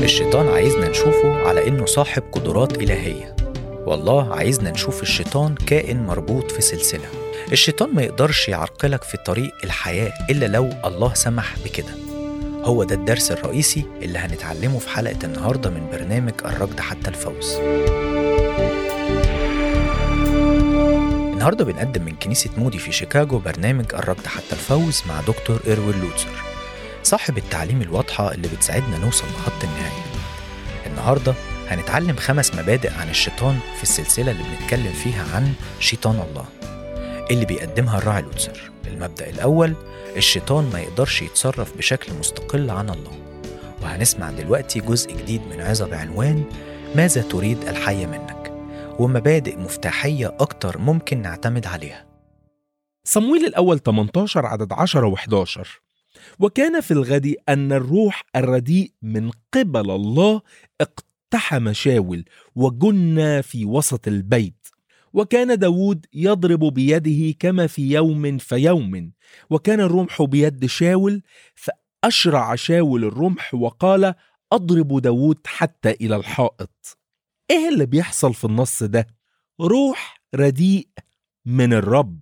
الشيطان عايزنا نشوفه على إنه صاحب قدرات إلهية والله عايزنا نشوف الشيطان كائن مربوط في سلسلة الشيطان ما يقدرش يعرقلك في طريق الحياة إلا لو الله سمح بكده هو ده الدرس الرئيسي اللي هنتعلمه في حلقة النهاردة من برنامج الركض حتى الفوز النهاردة بنقدم من كنيسة مودي في شيكاغو برنامج الركض حتى الفوز مع دكتور إيروين لوتسر صاحب التعليم الواضحة اللي بتساعدنا نوصل لخط النهاية النهاردة هنتعلم خمس مبادئ عن الشيطان في السلسلة اللي بنتكلم فيها عن شيطان الله اللي بيقدمها الراعي لوتسر المبدأ الأول الشيطان ما يقدرش يتصرف بشكل مستقل عن الله وهنسمع دلوقتي جزء جديد من عظة بعنوان ماذا تريد الحي منك ومبادئ مفتاحية أكتر ممكن نعتمد عليها صمويل الأول 18 عدد 10 و11 وكان في الغد أن الروح الرديء من قبل الله اقتحم شاول وجن في وسط البيت وكان داود يضرب بيده كما في يوم فيوم وكان الرمح بيد شاول فأشرع شاول الرمح وقال أضرب داود حتى إلى الحائط إيه اللي بيحصل في النص ده؟ روح رديء من الرب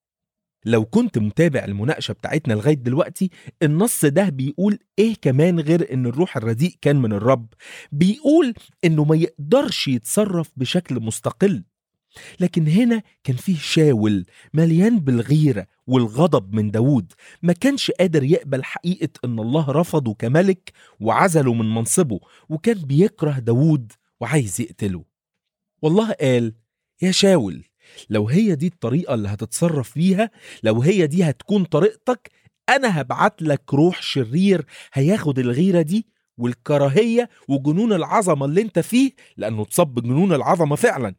لو كنت متابع المناقشة بتاعتنا لغاية دلوقتي النص ده بيقول ايه كمان غير ان الروح الرديء كان من الرب بيقول انه ما يقدرش يتصرف بشكل مستقل لكن هنا كان فيه شاول مليان بالغيرة والغضب من داود ما كانش قادر يقبل حقيقة ان الله رفضه كملك وعزله من منصبه وكان بيكره داود وعايز يقتله والله قال يا شاول لو هي دي الطريقة اللي هتتصرف بيها لو هي دي هتكون طريقتك أنا هبعت لك روح شرير هياخد الغيرة دي والكراهية وجنون العظمة اللي انت فيه لأنه تصب جنون العظمة فعلا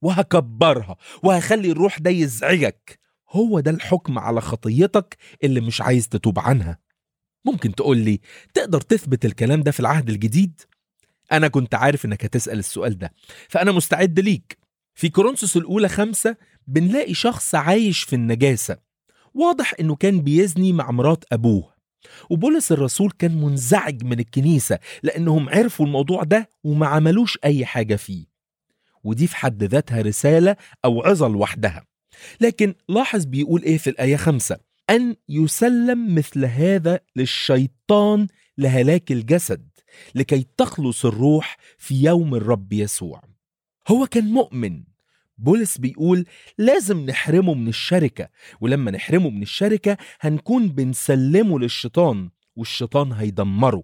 وهكبرها وهخلي الروح ده يزعجك هو ده الحكم على خطيتك اللي مش عايز تتوب عنها ممكن تقول لي تقدر تثبت الكلام ده في العهد الجديد؟ أنا كنت عارف إنك هتسأل السؤال ده فأنا مستعد ليك في كورنثوس الأولى خمسة بنلاقي شخص عايش في النجاسة واضح إنه كان بيزني مع مرات أبوه وبولس الرسول كان منزعج من الكنيسة لأنهم عرفوا الموضوع ده وما عملوش أي حاجة فيه ودي في حد ذاتها رسالة أو عظة لوحدها لكن لاحظ بيقول إيه في الآية خمسة أن يسلم مثل هذا للشيطان لهلاك الجسد لكي تخلص الروح في يوم الرب يسوع هو كان مؤمن بولس بيقول لازم نحرمه من الشركة ولما نحرمه من الشركة هنكون بنسلمه للشيطان والشيطان هيدمره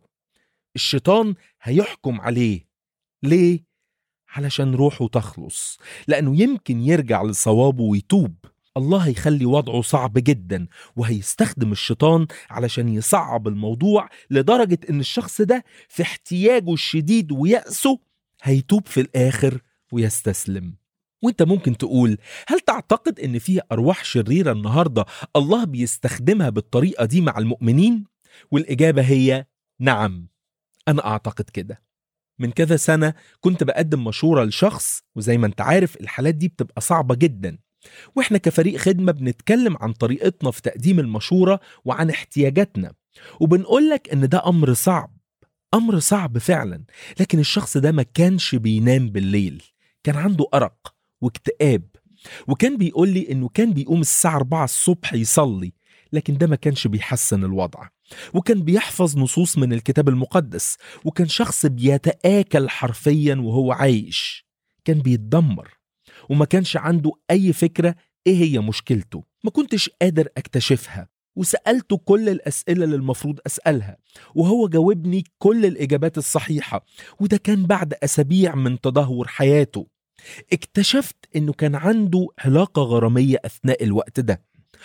الشيطان هيحكم عليه ليه؟ علشان روحه تخلص لأنه يمكن يرجع لصوابه ويتوب الله هيخلي وضعه صعب جدا وهيستخدم الشيطان علشان يصعب الموضوع لدرجة ان الشخص ده في احتياجه الشديد ويأسه هيتوب في الآخر ويستسلم وانت ممكن تقول هل تعتقد ان في ارواح شريره النهارده الله بيستخدمها بالطريقه دي مع المؤمنين والاجابه هي نعم انا اعتقد كده من كذا سنه كنت بقدم مشوره لشخص وزي ما انت عارف الحالات دي بتبقى صعبه جدا واحنا كفريق خدمه بنتكلم عن طريقتنا في تقديم المشوره وعن احتياجاتنا وبنقول لك ان ده امر صعب امر صعب فعلا لكن الشخص ده ما كانش بينام بالليل كان عنده أرق واكتئاب وكان بيقول لي إنه كان بيقوم الساعة 4 الصبح يصلي لكن ده ما كانش بيحسن الوضع وكان بيحفظ نصوص من الكتاب المقدس وكان شخص بيتآكل حرفيا وهو عايش كان بيتدمر وما كانش عنده أي فكرة إيه هي مشكلته ما كنتش قادر أكتشفها وسألته كل الأسئلة اللي المفروض أسألها وهو جاوبني كل الإجابات الصحيحة وده كان بعد أسابيع من تدهور حياته اكتشفت انه كان عنده علاقة غرامية اثناء الوقت ده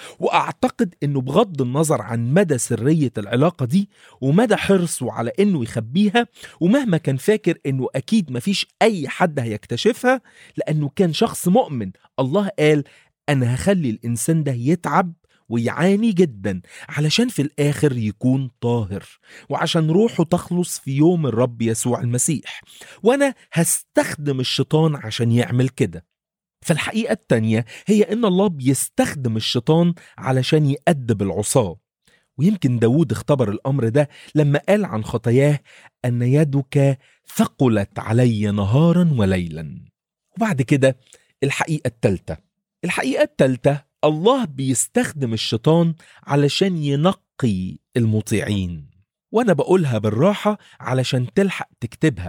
واعتقد انه بغض النظر عن مدى سرية العلاقة دي ومدى حرصه على انه يخبيها ومهما كان فاكر انه اكيد مفيش اي حد هيكتشفها لانه كان شخص مؤمن الله قال انا هخلي الانسان ده يتعب ويعاني جدا علشان في الآخر يكون طاهر وعشان روحه تخلص في يوم الرب يسوع المسيح وأنا هستخدم الشيطان عشان يعمل كده فالحقيقة التانية هي إن الله بيستخدم الشيطان علشان يأدب العصاة ويمكن داود اختبر الأمر ده لما قال عن خطاياه أن يدك ثقلت علي نهارا وليلا وبعد كده الحقيقة التالتة الحقيقة التالتة الله بيستخدم الشيطان علشان ينقي المطيعين وأنا بقولها بالراحة علشان تلحق تكتبها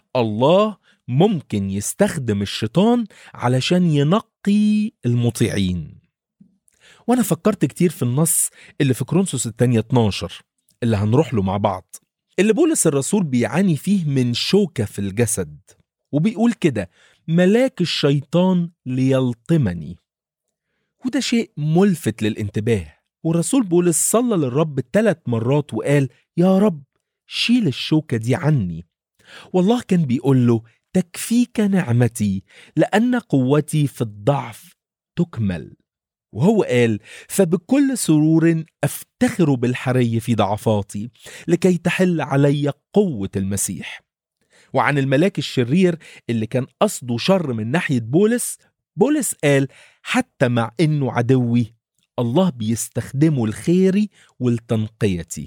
الله ممكن يستخدم الشيطان علشان ينقي المطيعين وانا فكرت كتير في النص اللي في كرونسوس الثانية 12 اللي هنروح له مع بعض اللي بولس الرسول بيعاني فيه من شوكة في الجسد وبيقول كده ملاك الشيطان ليلطمني وده شيء ملفت للانتباه والرسول بولس صلى للرب ثلاث مرات وقال يا رب شيل الشوكة دي عني والله كان بيقول له تكفيك نعمتي لأن قوتي في الضعف تكمل وهو قال فبكل سرور افتخر بالحري في ضعفاتي لكي تحل علي قوه المسيح وعن الملاك الشرير اللي كان قصده شر من ناحيه بولس بولس قال حتى مع انه عدوي الله بيستخدمه الخيري والتنقيتي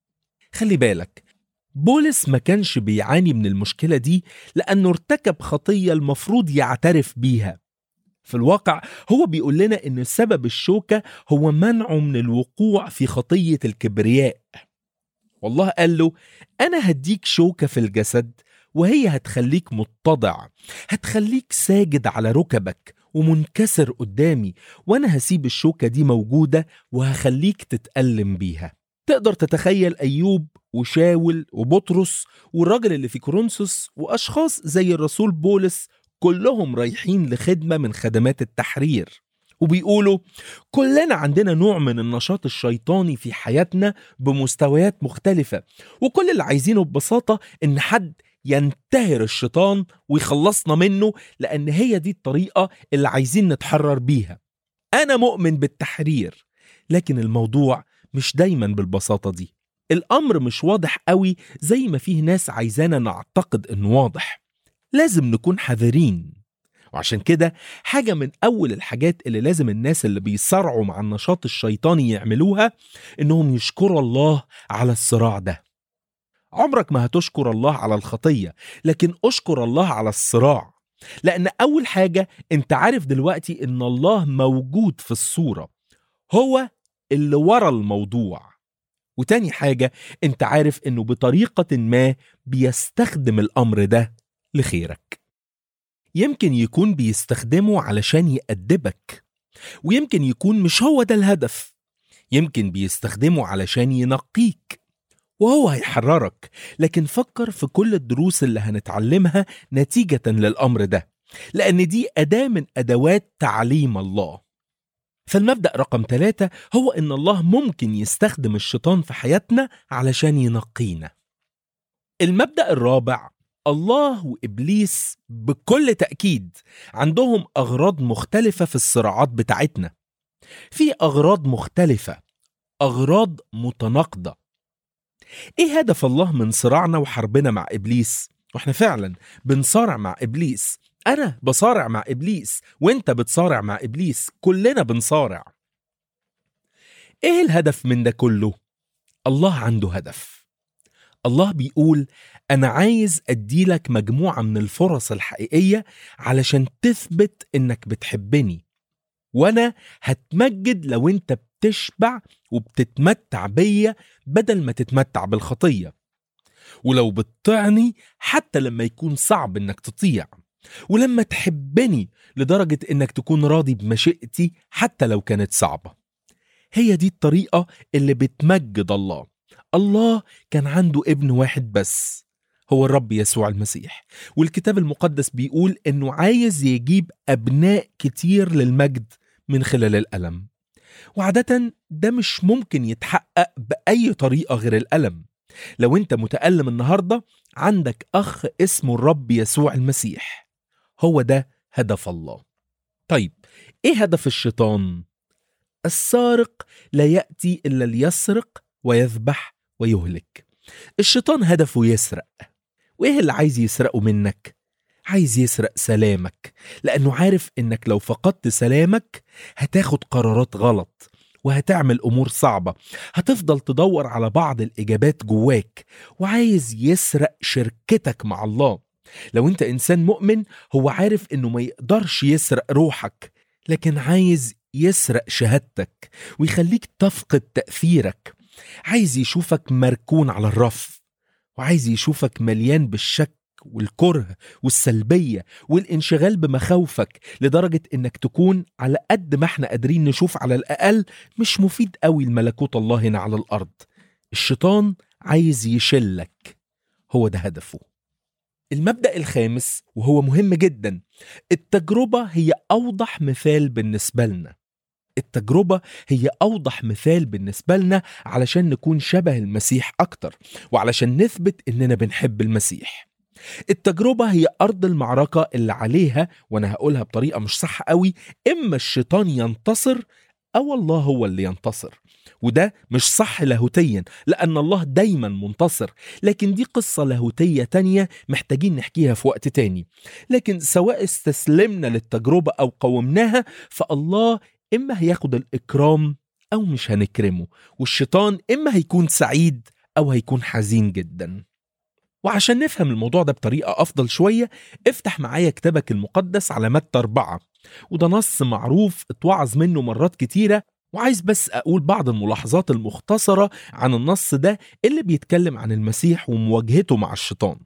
خلي بالك بولس ما كانش بيعاني من المشكله دي لانه ارتكب خطيه المفروض يعترف بيها في الواقع هو بيقول لنا ان سبب الشوكة هو منعه من الوقوع في خطية الكبرياء والله قال له انا هديك شوكة في الجسد وهي هتخليك متضع هتخليك ساجد على ركبك ومنكسر قدامي وانا هسيب الشوكة دي موجودة وهخليك تتألم بيها تقدر تتخيل أيوب وشاول وبطرس والراجل اللي في كورنثوس وأشخاص زي الرسول بولس كلهم رايحين لخدمة من خدمات التحرير وبيقولوا كلنا عندنا نوع من النشاط الشيطاني في حياتنا بمستويات مختلفة وكل اللي عايزينه ببساطة إن حد ينتهر الشيطان ويخلصنا منه لأن هي دي الطريقة اللي عايزين نتحرر بيها أنا مؤمن بالتحرير لكن الموضوع مش دايما بالبساطة دي الأمر مش واضح قوي زي ما فيه ناس عايزانا نعتقد إنه واضح لازم نكون حذرين وعشان كده حاجة من أول الحاجات اللي لازم الناس اللي بيصارعوا مع النشاط الشيطاني يعملوها إنهم يشكروا الله على الصراع ده عمرك ما هتشكر الله على الخطية لكن أشكر الله على الصراع لأن أول حاجة أنت عارف دلوقتي إن الله موجود في الصورة هو اللي ورا الموضوع وتاني حاجة أنت عارف إنه بطريقة ما بيستخدم الأمر ده لخيرك يمكن يكون بيستخدمه علشان يأدبك ويمكن يكون مش هو ده الهدف يمكن بيستخدمه علشان ينقيك وهو هيحررك لكن فكر في كل الدروس اللي هنتعلمها نتيجة للأمر ده لأن دي أداة من أدوات تعليم الله فالمبدأ رقم ثلاثة هو إن الله ممكن يستخدم الشيطان في حياتنا علشان ينقينا المبدأ الرابع الله وإبليس بكل تأكيد عندهم أغراض مختلفة في الصراعات بتاعتنا في أغراض مختلفة أغراض متناقضة إيه هدف الله من صراعنا وحربنا مع إبليس؟ وإحنا فعلا بنصارع مع إبليس أنا بصارع مع إبليس وإنت بتصارع مع إبليس كلنا بنصارع إيه الهدف من ده كله؟ الله عنده هدف الله بيقول أنا عايز أديلك مجموعة من الفرص الحقيقية علشان تثبت إنك بتحبني وأنا هتمجد لو أنت بتشبع وبتتمتع بيا بدل ما تتمتع بالخطية ولو بتطيعني حتى لما يكون صعب إنك تطيع ولما تحبني لدرجة إنك تكون راضي بمشيئتي حتى لو كانت صعبة هي دي الطريقة اللي بتمجد الله الله كان عنده ابن واحد بس هو الرب يسوع المسيح والكتاب المقدس بيقول انه عايز يجيب ابناء كتير للمجد من خلال الالم وعادة ده مش ممكن يتحقق بأي طريقة غير الألم لو انت متألم النهاردة عندك أخ اسمه الرب يسوع المسيح هو ده هدف الله طيب ايه هدف الشيطان؟ السارق لا يأتي إلا ليسرق ويذبح ويهلك الشيطان هدفه يسرق وايه اللي عايز يسرقه منك عايز يسرق سلامك لانه عارف انك لو فقدت سلامك هتاخد قرارات غلط وهتعمل أمور صعبة هتفضل تدور على بعض الإجابات جواك وعايز يسرق شركتك مع الله لو أنت إنسان مؤمن هو عارف إنه ما يقدرش يسرق روحك لكن عايز يسرق شهادتك ويخليك تفقد تأثيرك عايز يشوفك مركون على الرف وعايز يشوفك مليان بالشك والكره والسلبية والانشغال بمخاوفك لدرجة انك تكون على قد ما احنا قادرين نشوف على الأقل مش مفيد قوي لملكوت الله هنا على الأرض الشيطان عايز يشلك هو ده هدفه المبدأ الخامس وهو مهم جدا التجربة هي أوضح مثال بالنسبة لنا التجربة هي أوضح مثال بالنسبة لنا علشان نكون شبه المسيح أكتر وعلشان نثبت إننا بنحب المسيح التجربة هي أرض المعركة اللي عليها وأنا هقولها بطريقة مش صح قوي إما الشيطان ينتصر أو الله هو اللي ينتصر وده مش صح لاهوتيا لأن الله دايما منتصر لكن دي قصة لاهوتية تانية محتاجين نحكيها في وقت تاني لكن سواء استسلمنا للتجربة أو قومناها فالله إما هياخد الإكرام أو مش هنكرمه والشيطان إما هيكون سعيد أو هيكون حزين جدا وعشان نفهم الموضوع ده بطريقة أفضل شوية افتح معايا كتابك المقدس على متى أربعة وده نص معروف اتوعظ منه مرات كتيرة وعايز بس أقول بعض الملاحظات المختصرة عن النص ده اللي بيتكلم عن المسيح ومواجهته مع الشيطان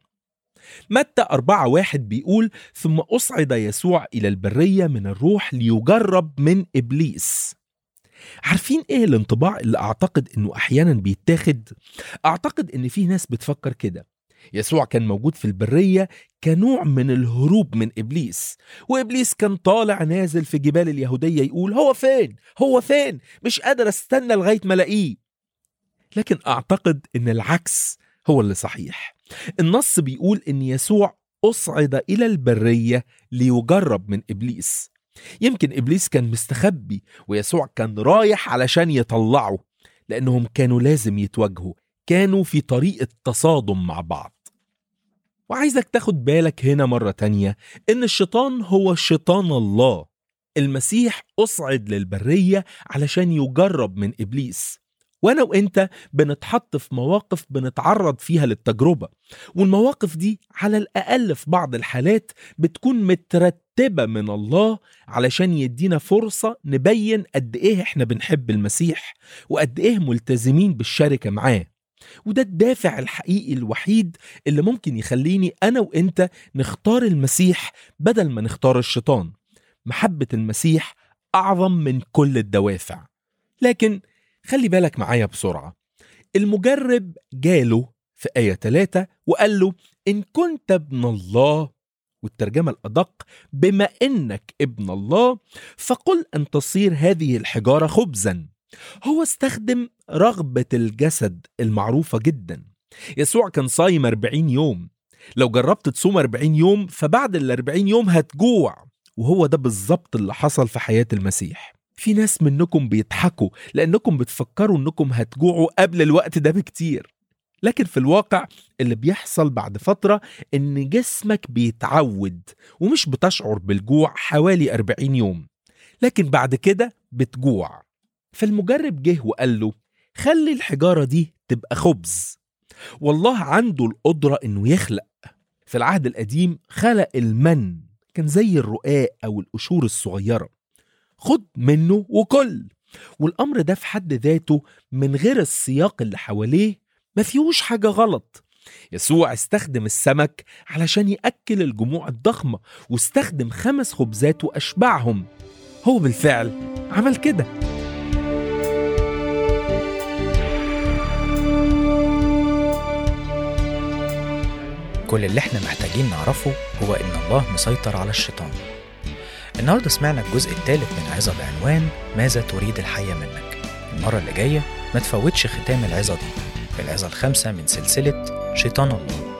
متى أربعة واحد بيقول ثم أصعد يسوع إلى البرية من الروح ليجرب من إبليس عارفين ايه الانطباع اللي اعتقد انه احيانا بيتاخد اعتقد ان في ناس بتفكر كده يسوع كان موجود في البرية كنوع من الهروب من إبليس وإبليس كان طالع نازل في جبال اليهودية يقول هو فين هو فين مش قادر استنى لغاية ما الاقيه لكن أعتقد إن العكس هو اللي صحيح النص بيقول إن يسوع أصعد إلى البرية ليجرب من إبليس يمكن إبليس كان مستخبي ويسوع كان رايح علشان يطلعه لأنهم كانوا لازم يتواجهوا كانوا في طريقة تصادم مع بعض وعايزك تاخد بالك هنا مرة تانية إن الشيطان هو شيطان الله المسيح أصعد للبرية علشان يجرب من إبليس وأنا وإنت بنتحط في مواقف بنتعرض فيها للتجربة والمواقف دي على الأقل في بعض الحالات بتكون مترتبة من الله علشان يدينا فرصة نبين قد إيه إحنا بنحب المسيح وقد إيه ملتزمين بالشركة معاه وده الدافع الحقيقي الوحيد اللي ممكن يخليني أنا وإنت نختار المسيح بدل ما نختار الشيطان محبة المسيح أعظم من كل الدوافع لكن خلي بالك معايا بسرعة المجرب جاله في آية 3 وقال له إن كنت ابن الله والترجمة الأدق بما إنك ابن الله فقل أن تصير هذه الحجارة خبزا هو استخدم رغبة الجسد المعروفة جدا يسوع كان صايم 40 يوم لو جربت تصوم 40 يوم فبعد ال 40 يوم هتجوع وهو ده بالظبط اللي حصل في حياة المسيح في ناس منكم بيضحكوا لأنكم بتفكروا أنكم هتجوعوا قبل الوقت ده بكتير لكن في الواقع اللي بيحصل بعد فترة إن جسمك بيتعود ومش بتشعر بالجوع حوالي 40 يوم لكن بعد كده بتجوع فالمجرب جه وقال له خلي الحجارة دي تبقى خبز والله عنده القدرة إنه يخلق في العهد القديم خلق المن كان زي الرقاق أو القشور الصغيرة خد منه وكل والأمر ده في حد ذاته من غير السياق اللي حواليه ما فيهوش حاجة غلط يسوع استخدم السمك علشان يأكل الجموع الضخمة واستخدم خمس خبزات وأشبعهم هو بالفعل عمل كده كل اللي احنا محتاجين نعرفه هو إن الله مسيطر على الشيطان النهاردة سمعنا الجزء الثالث من عظة بعنوان ماذا تريد الحياة منك المرة اللي جاية ما تفوتش ختام العظة دي العظة الخامسة من سلسلة شيطان الله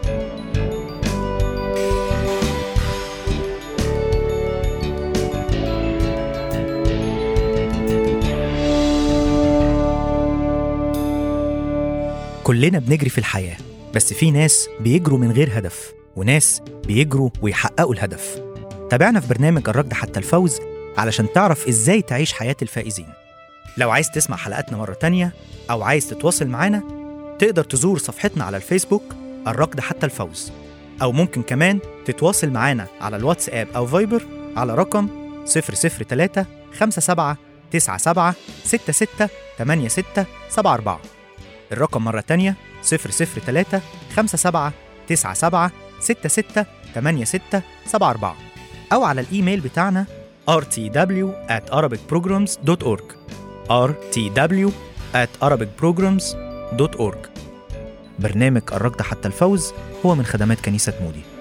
كلنا بنجري في الحياة بس في ناس بيجروا من غير هدف وناس بيجروا ويحققوا الهدف تابعنا في برنامج الركض حتى الفوز علشان تعرف ازاي تعيش حياة الفائزين لو عايز تسمع حلقاتنا مرة تانية أو عايز تتواصل معانا تقدر تزور صفحتنا على الفيسبوك الركض حتى الفوز أو ممكن كمان تتواصل معانا على الواتساب أو فايبر على رقم 003 57 97 66 86 74 الرقم مرة تانية 003 57 97 66 86 74 أو على الإيميل بتاعنا rtw at arabicprograms.org rtw at arabicprograms.org برنامج الركض حتى الفوز هو من خدمات كنيسة مودي